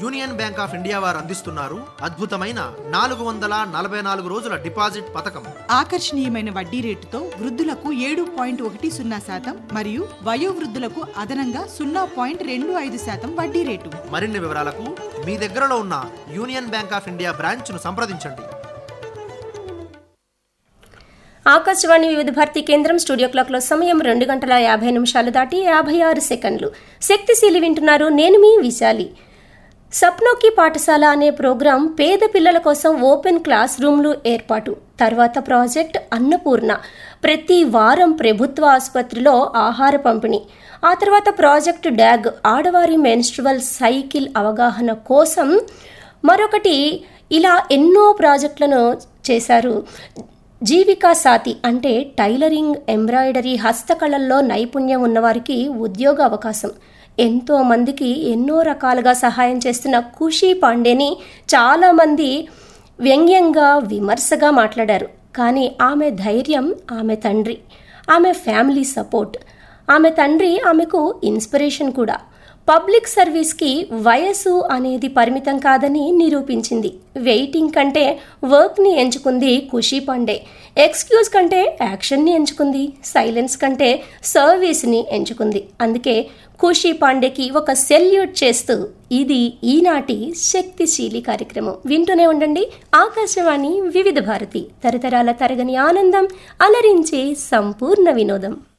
union Bank of India వారు అందిస్తున్నారు అద్భుతమైన నాలుగు వందల నలభై నాలుగు రోజుల డిపాజిట్ పథకం ఆకర్షణీయమైన వడ్డీ రేటుతో వృద్ధులకు ఏడు పాయింట్ ఒకటి సున్నా శాతం మరియు వయోవృద్ధులకు అదనంగా సున్నా పాయింట్ రెండు ఐదు శాతం వడ్డీ రేటు మరిన్ని వివరాలకు మీ దగ్గరలో ఉన్న యూనియన్ బ్యాంక్ ఆఫ్ ఇండియా బ్రాంచ్ను సంప్రదించండి ఆకాశవాణి వివిధ భారతి కేంద్రం స్టూడియో క్లాక్లో సమయం రెండు గంటల యాభై నిమిషాలు దాటి యాభై ఆరు సెకండ్లు శక్తిశీలి వింటున్నారు నేను మీ విశాలి సప్నోకి పాఠశాల అనే ప్రోగ్రాం పేద పిల్లల కోసం ఓపెన్ క్లాస్ రూమ్లు ఏర్పాటు తర్వాత ప్రాజెక్ట్ అన్నపూర్ణ ప్రతి వారం ప్రభుత్వ ఆసుపత్రిలో ఆహార పంపిణీ ఆ తర్వాత ప్రాజెక్ట్ డ్యాగ్ ఆడవారి మెన్స్ట్రువల్ సైకిల్ అవగాహన కోసం మరొకటి ఇలా ఎన్నో ప్రాజెక్టులను చేశారు జీవికా సాతి అంటే టైలరింగ్ ఎంబ్రాయిడరీ హస్తకళల్లో నైపుణ్యం ఉన్నవారికి ఉద్యోగ అవకాశం ఎంతో మందికి ఎన్నో రకాలుగా సహాయం చేస్తున్న ఖుషీ పాండేని చాలామంది వ్యంగ్యంగా విమర్శగా మాట్లాడారు కానీ ఆమె ధైర్యం ఆమె తండ్రి ఆమె ఫ్యామిలీ సపోర్ట్ ఆమె తండ్రి ఆమెకు ఇన్స్పిరేషన్ కూడా పబ్లిక్ సర్వీస్కి వయసు అనేది పరిమితం కాదని నిరూపించింది వెయిటింగ్ కంటే వర్క్ని ఎంచుకుంది ఖుషీ పాండే ఎక్స్క్యూజ్ కంటే యాక్షన్ని ఎంచుకుంది సైలెన్స్ కంటే సర్వీస్ని ఎంచుకుంది అందుకే ఖుషీ పాండేకి ఒక సెల్యూట్ చేస్తూ ఇది ఈనాటి శక్తిశీలి కార్యక్రమం వింటూనే ఉండండి ఆకాశవాణి వివిధ భారతి తరతరాల తరగని ఆనందం అలరించే సంపూర్ణ వినోదం